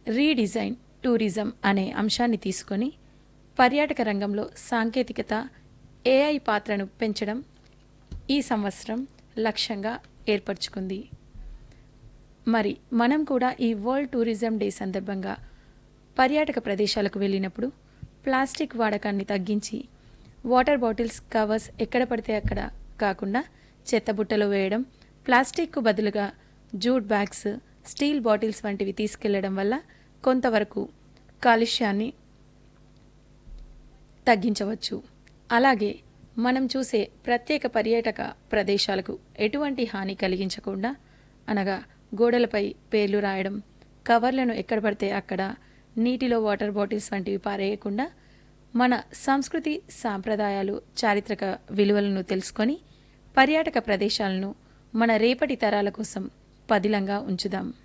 redesign tourism అనే అంశాన్ని తీసుకొని పర్యాటక రంగంలో సాంకేతికత ఏఐ పాత్రను పెంచడం ఈ సంవత్సరం లక్ష్యంగా ఏర్పరచుకుంది మరి మనం కూడా ఈ వరల్డ్ టూరిజం డే సందర్భంగా పర్యాటక ప్రదేశాలకు వెళ్ళినప్పుడు ప్లాస్టిక్ వాడకాన్ని తగ్గించి వాటర్ బాటిల్స్ కవర్స్ ఎక్కడ పడితే అక్కడ కాకుండా చెత్తబుట్టలో వేయడం ప్లాస్టిక్కు బదులుగా జూట్ బ్యాగ్స్ స్టీల్ బాటిల్స్ వంటివి తీసుకెళ్లడం వల్ల కొంతవరకు కాలుష్యాన్ని తగ్గించవచ్చు అలాగే మనం చూసే ప్రత్యేక పర్యాటక ప్రదేశాలకు ఎటువంటి హాని కలిగించకుండా అనగా గోడలపై పేర్లు రాయడం కవర్లను ఎక్కడ పడితే అక్కడ నీటిలో వాటర్ బాటిల్స్ వంటివి పారేయకుండా మన సంస్కృతి సాంప్రదాయాలు చారిత్రక విలువలను తెలుసుకొని పర్యాటక ప్రదేశాలను మన రేపటి తరాల కోసం పదిలంగా ఉంచుదాం